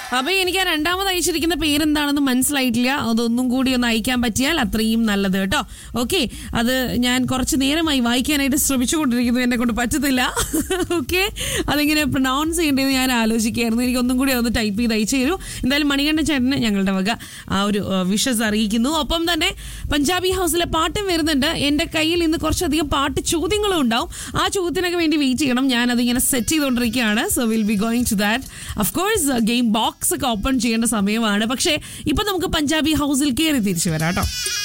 അപ്പൊ എനിക്ക് ആ രണ്ടാമത് അയച്ചിരിക്കുന്ന പേരെന്താണെന്ന് മനസ്സിലായിട്ടില്ല അതൊന്നും കൂടി ഒന്ന് അയക്കാൻ പറ്റിയാൽ അത്രയും നല്ലത് കേട്ടോ ഓക്കെ അത് ഞാൻ കുറച്ച് നേരമായി വായിക്കാനായിട്ട് ശ്രമിച്ചുകൊണ്ടിരിക്കുന്നു എന്നെ കൊണ്ട് പറ്റത്തില്ല ഓക്കെ അതെങ്ങനെ പ്രൊനൗൺസ് ചെയ്യേണ്ടതെന്ന് ഞാൻ ആലോചിക്കുകയായിരുന്നു എനിക്ക് ഒന്നും കൂടി ഒന്ന് ടൈപ്പ് ചെയ്ത് അയച്ചു തരൂ എന്തായാലും മണികണ്ഠൻ ചേട്ടന് ഞങ്ങളുടെ വക ആ ഒരു വിഷസ് അറിയിക്കുന്നു ഒപ്പം തന്നെ പഞ്ചാബി ഹൗസിലെ പാട്ടും വരുന്നുണ്ട് എൻ്റെ കയ്യിൽ ഇന്ന് കുറച്ചധികം പാട്ട് ചോദ്യങ്ങളും ഉണ്ടാവും ആ ചോദ്യത്തിനൊക്കെ വേണ്ടി വെയിറ്റ് ചെയ്യണം ഞാൻ അതിങ്ങനെ സെറ്റ് ചെയ്തുകൊണ്ടിരിക്കുകയാണ് so will be going to that of course game box ഒക്കെ ഓപ്പൺ ചെയ്യേണ്ട സമയമാണ് പക്ഷേ ഇപ്പൊ നമുക്ക് പഞ്ചാബി ഹൗസിൽ കയറി തിരിച്ചു വരാം കേട്ടോ